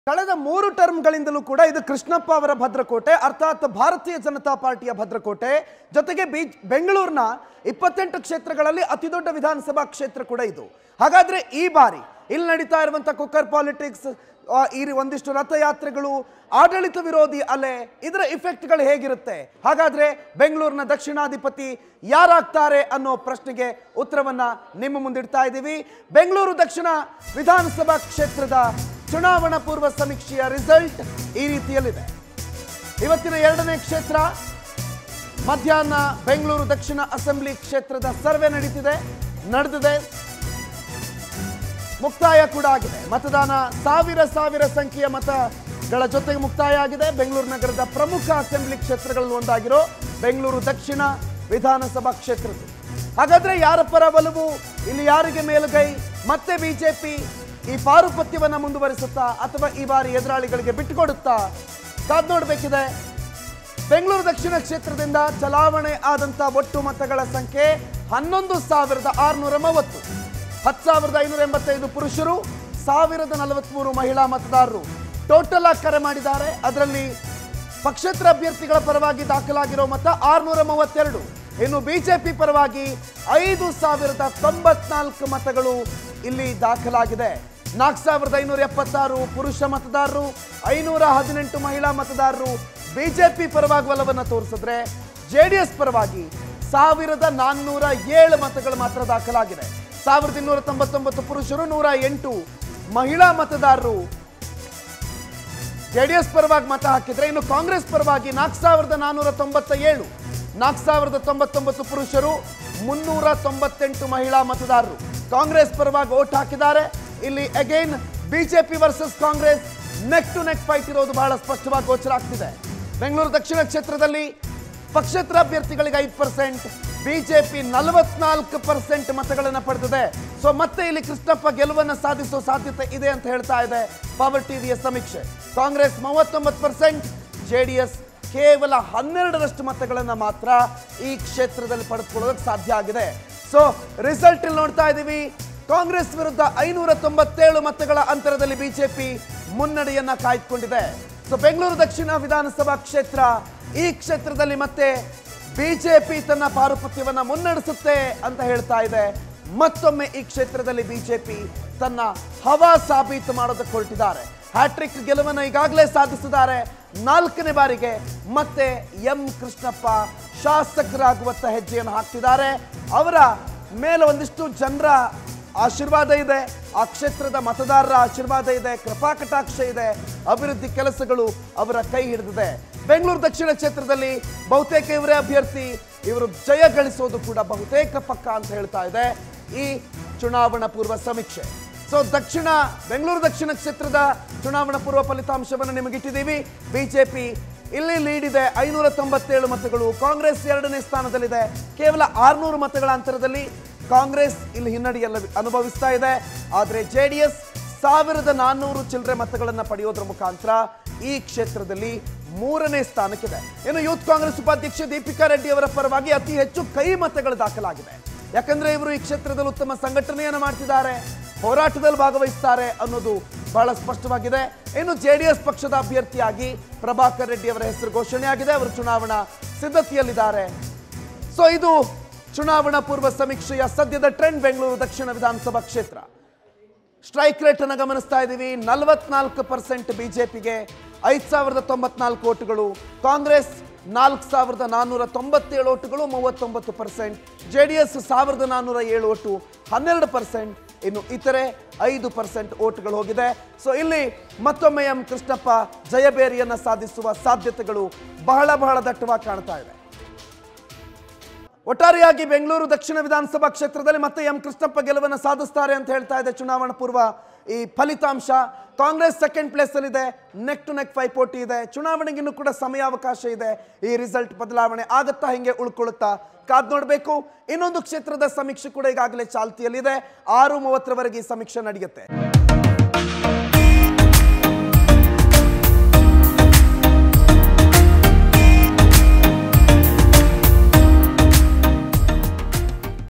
ಕಳೆದ ಮೂರು ಟರ್ಮ್ಗಳಿಂದಲೂ ಕೂಡ ಇದು ಕೃಷ್ಣಪ್ಪ ಅವರ ಭದ್ರಕೋಟೆ ಅರ್ಥಾತ್ ಭಾರತೀಯ ಜನತಾ ಪಾರ್ಟಿಯ ಭದ್ರಕೋಟೆ ಜೊತೆಗೆ ಬಿ ಬೆಂಗಳೂರಿನ ಇಪ್ಪತ್ತೆಂಟು ಕ್ಷೇತ್ರಗಳಲ್ಲಿ ಅತಿದೊಡ್ಡ ವಿಧಾನಸಭಾ ಕ್ಷೇತ್ರ ಕೂಡ ಇದು ಹಾಗಾದ್ರೆ ಈ ಬಾರಿ ಇಲ್ಲಿ ನಡೀತಾ ಇರುವಂತ ಕುಕ್ಕರ್ ಪಾಲಿಟಿಕ್ಸ್ ಈ ರೀ- ಒಂದಿಷ್ಟು ರಥಯಾತ್ರೆಗಳು ಆಡಳಿತ ವಿರೋಧಿ ಅಲೆ ಇದರ ಇಫೆಕ್ಟ್ಗಳು ಹೇಗಿರುತ್ತೆ ಹಾಗಾದ್ರೆ ಬೆಂಗಳೂರಿನ ದಕ್ಷಿಣಾಧಿಪತಿ ಯಾರಾಗ್ತಾರೆ ಅನ್ನೋ ಪ್ರಶ್ನೆಗೆ ಉತ್ತರವನ್ನ ನಿಮ್ಮ ಮುಂದಿಡ್ತಾ ಇದ್ದೀವಿ ಬೆಂಗಳೂರು ದಕ್ಷಿಣ ವಿಧಾನಸಭಾ ಕ್ಷೇತ್ರದ ಚುನಾವಣಾ ಪೂರ್ವ ಸಮೀಕ್ಷೆಯ ರಿಸಲ್ಟ್ ಈ ರೀತಿಯಲ್ಲಿದೆ ಇವತ್ತಿನ ಎರಡನೇ ಕ್ಷೇತ್ರ ಮಧ್ಯಾಹ್ನ ಬೆಂಗಳೂರು ದಕ್ಷಿಣ ಅಸೆಂಬ್ಲಿ ಕ್ಷೇತ್ರದ ಸರ್ವೆ ನಡೀತಿದೆ ನಡೆದಿದೆ ಮುಕ್ತಾಯ ಕೂಡ ಆಗಿದೆ ಮತದಾನ ಸಾವಿರ ಸಾವಿರ ಸಂಖ್ಯೆಯ ಮತಗಳ ಜೊತೆಗೆ ಮುಕ್ತಾಯ ಆಗಿದೆ ಬೆಂಗಳೂರು ನಗರದ ಪ್ರಮುಖ ಅಸೆಂಬ್ಲಿ ಕ್ಷೇತ್ರಗಳಲ್ಲಿ ಒಂದಾಗಿರೋ ಬೆಂಗಳೂರು ದಕ್ಷಿಣ ವಿಧಾನಸಭಾ ಕ್ಷೇತ್ರದ್ದು ಹಾಗಾದ್ರೆ ಯಾರ ಪರ ಒಲವು ಇಲ್ಲಿ ಯಾರಿಗೆ ಮೇಲುಗೈ ಮತ್ತೆ ಬಿಜೆಪಿ ಈ ಪಾರುಪತ್ಯವನ್ನ ಮುಂದುವರಿಸುತ್ತಾ ಅಥವಾ ಈ ಬಾರಿ ಎದುರಾಳಿಗಳಿಗೆ ಬಿಟ್ಟುಕೊಡುತ್ತಾ ಕಾದ್ ನೋಡ್ಬೇಕಿದೆ ಬೆಂಗಳೂರು ದಕ್ಷಿಣ ಕ್ಷೇತ್ರದಿಂದ ಚಲಾವಣೆ ಆದಂತ ಒಟ್ಟು ಮತಗಳ ಸಂಖ್ಯೆ ಹನ್ನೊಂದು ಸಾವಿರದ ಆರುನೂರ ಮೂವತ್ತು ಹತ್ತು ಸಾವಿರದ ಐನೂರ ಎಂಬತ್ತೈದು ಪುರುಷರು ಸಾವಿರದ ನಲವತ್ಮೂರು ಮಹಿಳಾ ಮತದಾರರು ಟೋಟಲ್ ಆಗಿ ಕರೆ ಮಾಡಿದ್ದಾರೆ ಅದರಲ್ಲಿ ಪಕ್ಷೇತರ ಅಭ್ಯರ್ಥಿಗಳ ಪರವಾಗಿ ದಾಖಲಾಗಿರೋ ಮತ ಆರುನೂರ ಮೂವತ್ತೆರಡು ಇನ್ನು ಬಿಜೆಪಿ ಪರವಾಗಿ ಐದು ಸಾವಿರದ ತೊಂಬತ್ನಾಲ್ಕು ಮತಗಳು ಇಲ್ಲಿ ದಾಖಲಾಗಿದೆ ನಾಲ್ಕು ಸಾವಿರದ ಐನೂರ ಎಪ್ಪತ್ತಾರು ಪುರುಷ ಮತದಾರರು ಐನೂರ ಹದಿನೆಂಟು ಮಹಿಳಾ ಮತದಾರರು ಬಿಜೆಪಿ ಪರವಾಗಿ ಒಲವನ್ನು ತೋರಿಸಿದ್ರೆ ಜೆ ಡಿ ಎಸ್ ಪರವಾಗಿ ಸಾವಿರದ ನಾನ್ನೂರ ಏಳು ಮತಗಳು ಮಾತ್ರ ದಾಖಲಾಗಿದೆ ಸಾವಿರದ ಇನ್ನೂರ ತೊಂಬತ್ತೊಂಬತ್ತು ಪುರುಷರು ನೂರ ಎಂಟು ಮಹಿಳಾ ಮತದಾರರು ಜೆಡಿಎಸ್ ಪರವಾಗಿ ಮತ ಹಾಕಿದ್ರೆ ಇನ್ನು ಕಾಂಗ್ರೆಸ್ ಪರವಾಗಿ ನಾಲ್ಕು ಸಾವಿರದ ನಾನ್ನೂರ ತೊಂಬತ್ತ ಏಳು ನಾಲ್ಕು ಸಾವಿರದ ತೊಂಬತ್ತೊಂಬತ್ತು ಪುರುಷರು ಮುನ್ನೂರ ತೊಂಬತ್ತೆಂಟು ಮಹಿಳಾ ಮತದಾರರು ಕಾಂಗ್ರೆಸ್ ಪರವಾಗಿ ಓಟ್ ಹಾಕಿದ್ದಾರೆ ಇಲ್ಲಿ again BJP versus Congress neck to neck fight ಇರೋದು ಬಹಳ ಸ್ಪಷ್ಟವಾಗಿ ಗೋಚರ ಆಗ್ತಿದೆ ಬೆಂಗಳೂರು ದಕ್ಷಿಣ ಕ್ಷೇತ್ರದಲ್ಲಿ ಪಕ್ಷೇತರ ಅಭ್ಯರ್ಥಿಗಳಿಗೆ ಐದು ಪರ್ಸೆಂಟ್ ಬಿಜೆಪಿ ನಲವತ್ನಾಲ್ಕು ಪರ್ಸೆಂಟ್ ಮತಗಳನ್ನು ಪಡೆದಿದೆ ಸೊ ಮತ್ತೆ ಇಲ್ಲಿ ಕೃಷ್ಣಪ್ಪ ಗೆಲುವನ್ನು ಸಾಧಿಸೋ ಸಾಧ್ಯತೆ ಇದೆ ಅಂತ ಹೇಳ್ತಾ ಇದೆ ಪವರ್ ಟಿವಿಯ ಸಮೀಕ್ಷೆ ಕಾಂಗ್ರೆಸ್ ಮೂವತ್ತೊಂಬತ್ತು ಪರ್ಸೆಂಟ್ ಜೆಡಿಎಸ್ ಕೇವಲ ಹನ್ನೆರಡರಷ್ಟು ಮತಗಳನ್ನು ಮಾತ್ರ ಈ ಕ್ಷೇತ್ರದಲ್ಲಿ ಪಡೆದುಕೊಳ್ಳೋದಕ್ಕೆ ಸಾಧ್ಯ ಆಗಿದೆ ಸೊ ರಿಸಲ್ಟ್ ಇಲ್ಲಿ ನೋಡ್ತಾ ಇದ್ದೀವಿ ಕಾಂಗ್ರೆಸ್ ವಿರುದ್ಧ ಐನೂರ ತೊಂಬತ್ತೇಳು ಮತಗಳ ಅಂತರದಲ್ಲಿ ಬಿಜೆಪಿ ಮುನ್ನಡೆಯನ್ನ ಕಾಯ್ದುಕೊಂಡಿದೆ ಸೊ ಬೆಂಗಳೂರು ದಕ್ಷಿಣ ವಿಧಾನಸಭಾ ಕ್ಷೇತ್ರ ಈ ಕ್ಷೇತ್ರದಲ್ಲಿ ಮತ್ತೆ ಬಿಜೆಪಿ ತನ್ನ ಪಾರುಪತ್ಯವನ್ನ ಮುನ್ನಡೆಸುತ್ತೆ ಅಂತ ಹೇಳ್ತಾ ಇದೆ ಮತ್ತೊಮ್ಮೆ ಈ ಕ್ಷೇತ್ರದಲ್ಲಿ ಬಿಜೆಪಿ ತನ್ನ ಹವಾ ಸಾಬೀತು ಮಾಡೋದಕ್ಕೆ ಹೊರಟಿದ್ದಾರೆ ಹ್ಯಾಟ್ರಿಕ್ ಗೆಲುವನ್ನು ಈಗಾಗಲೇ ಸಾಧಿಸಿದ್ದಾರೆ ನಾಲ್ಕನೇ ಬಾರಿಗೆ ಮತ್ತೆ ಎಂ ಕೃಷ್ಣಪ್ಪ ಶಾಸಕರಾಗುವತ್ತ ಹೆಜ್ಜೆಯನ್ನು ಹಾಕ್ತಿದ್ದಾರೆ ಅವರ ಮೇಲೆ ಒಂದಿಷ್ಟು ಜನರ ಆಶೀರ್ವಾದ ಇದೆ ಆ ಕ್ಷೇತ್ರದ ಮತದಾರರ ಆಶೀರ್ವಾದ ಇದೆ ಕೃಪಾ ಕಟಾಕ್ಷ ಇದೆ ಅಭಿವೃದ್ಧಿ ಕೆಲಸಗಳು ಅವರ ಕೈ ಹಿಡಿದಿದೆ ಬೆಂಗಳೂರು ದಕ್ಷಿಣ ಕ್ಷೇತ್ರದಲ್ಲಿ ಬಹುತೇಕ ಇವರೇ ಅಭ್ಯರ್ಥಿ ಇವರು ಜಯ ಗಳಿಸೋದು ಕೂಡ ಬಹುತೇಕ ಪಕ್ಕ ಅಂತ ಹೇಳ್ತಾ ಇದೆ ಈ ಚುನಾವಣಾ ಪೂರ್ವ ಸಮೀಕ್ಷೆ ಸೊ ದಕ್ಷಿಣ ಬೆಂಗಳೂರು ದಕ್ಷಿಣ ಕ್ಷೇತ್ರದ ಚುನಾವಣಾ ಪೂರ್ವ ಫಲಿತಾಂಶವನ್ನು ನಿಮಗಿಟ್ಟಿದ್ದೀವಿ ಬಿಜೆಪಿ ಇಲ್ಲಿ ಲೀಡ್ ಇದೆ ಐನೂರ ತೊಂಬತ್ತೇಳು ಮತಗಳು ಕಾಂಗ್ರೆಸ್ ಎರಡನೇ ಸ್ಥಾನದಲ್ಲಿದೆ ಕೇವಲ ಆರ್ನೂರು ಮತಗಳ ಅಂತರದಲ್ಲಿ ಕಾಂಗ್ರೆಸ್ ಇಲ್ಲಿ ಹಿನ್ನಡೆಯಲ್ಲ ಅನುಭವಿಸ್ತಾ ಇದೆ ಆದರೆ ಜೆ ಡಿ ಎಸ್ ಸಾವಿರದ ನಾನ್ನೂರು ಚಿಲ್ಲರೆ ಮತಗಳನ್ನು ಪಡೆಯೋದ್ರ ಮುಖಾಂತರ ಈ ಕ್ಷೇತ್ರದಲ್ಲಿ ಮೂರನೇ ಸ್ಥಾನಕ್ಕಿದೆ ಇನ್ನು ಯೂತ್ ಕಾಂಗ್ರೆಸ್ ಉಪಾಧ್ಯಕ್ಷೆ ದೀಪಿಕಾ ರೆಡ್ಡಿ ಅವರ ಪರವಾಗಿ ಅತಿ ಹೆಚ್ಚು ಕೈ ಮತಗಳು ದಾಖಲಾಗಿದೆ ಯಾಕಂದ್ರೆ ಇವರು ಈ ಕ್ಷೇತ್ರದಲ್ಲಿ ಉತ್ತಮ ಸಂಘಟನೆಯನ್ನು ಮಾಡ್ತಿದ್ದಾರೆ ಹೋರಾಟದಲ್ಲಿ ಭಾಗವಹಿಸ್ತಾರೆ ಅನ್ನೋದು ಬಹಳ ಸ್ಪಷ್ಟವಾಗಿದೆ ಇನ್ನು ಜೆ ಡಿ ಎಸ್ ಪಕ್ಷದ ಅಭ್ಯರ್ಥಿಯಾಗಿ ಪ್ರಭಾಕರ್ ರೆಡ್ಡಿ ಅವರ ಹೆಸರು ಘೋಷಣೆಯಾಗಿದೆ ಅವರು ಚುನಾವಣಾ ಸಿದ್ಧತೆಯಲ್ಲಿದ್ದಾರೆ ಸೊ ಇದು ಚುನಾವಣಾ ಪೂರ್ವ ಸಮೀಕ್ಷೆಯ ಸದ್ಯದ ಟ್ರೆಂಡ್ ಬೆಂಗಳೂರು ದಕ್ಷಿಣ ವಿಧಾನಸಭಾ ಕ್ಷೇತ್ರ ಸ್ಟ್ರೈಕ್ ರೇಟ್ ಅನ್ನು ಗಮನಿಸ್ತಾ ಇದ್ದೀವಿ ನಲವತ್ನಾಲ್ಕು ಪರ್ಸೆಂಟ್ ಬಿಜೆಪಿಗೆ ಐದು ಸಾವಿರದ ತೊಂಬತ್ನಾಲ್ಕು ಓಟುಗಳು ಕಾಂಗ್ರೆಸ್ ನಾಲ್ಕು ಸಾವಿರದ ನಾನ್ನೂರ ತೊಂಬತ್ತೇಳು ಓಟುಗಳು ಮೂವತ್ತೊಂಬತ್ತು ಪರ್ಸೆಂಟ್ ಜೆ ಡಿ ಎಸ್ ಸಾವಿರದ ನಾನ್ನೂರ ಏಳು ಓಟು ಹನ್ನೆರಡು ಪರ್ಸೆಂಟ್ ಇನ್ನು ಇತರೆ ಐದು ಪರ್ಸೆಂಟ್ ಓಟ್ಗಳು ಹೋಗಿದೆ ಸೊ ಇಲ್ಲಿ ಮತ್ತೊಮ್ಮೆ ಎಂ ಕೃಷ್ಣಪ್ಪ ಜಯಬೇರಿಯನ್ನ ಸಾಧಿಸುವ ಸಾಧ್ಯತೆಗಳು ಬಹಳ ಬಹಳ ದಟ್ಟವಾಗಿ ಕಾಣ್ತಾ ಇದೆ ಒಟ್ಟಾರೆಯಾಗಿ ಬೆಂಗಳೂರು ದಕ್ಷಿಣ ವಿಧಾನಸಭಾ ಕ್ಷೇತ್ರದಲ್ಲಿ ಮತ್ತೆ ಎಂ ಕೃಷ್ಣಪ್ಪ ಗೆಲುವನ್ನು ಸಾಧಿಸ್ತಾರೆ ಅಂತ ಹೇಳ್ತಾ ಇದೆ ಚುನಾವಣಾ ಪೂರ್ವ ಈ ಫಲಿತಾಂಶ ಕಾಂಗ್ರೆಸ್ ಸೆಕೆಂಡ್ ಪ್ಲೇಸ್ ಅಲ್ಲಿ ಇದೆ ನೆಕ್ ಟು ನೆಕ್ ಪೈಪೋಟಿ ಇದೆ ಚುನಾವಣೆಗೆ ಇನ್ನೂ ಕೂಡ ಸಮಯಾವಕಾಶ ಇದೆ ಈ ರಿಸಲ್ಟ್ ಬದಲಾವಣೆ ಆಗತ್ತಾ ಹಿಂಗೆ ಉಳ್ಕೊಳ್ಳುತ್ತಾ ಕಾದ್ ನೋಡಬೇಕು ಇನ್ನೊಂದು ಕ್ಷೇತ್ರದ ಸಮೀಕ್ಷೆ ಕೂಡ ಈಗಾಗಲೇ ಚಾಲ್ತಿಯಲ್ಲಿದೆ ಆರು ಮೂವತ್ತರವರೆಗೆ ಈ ಸಮೀಕ್ಷೆ ನಡೆಯುತ್ತೆ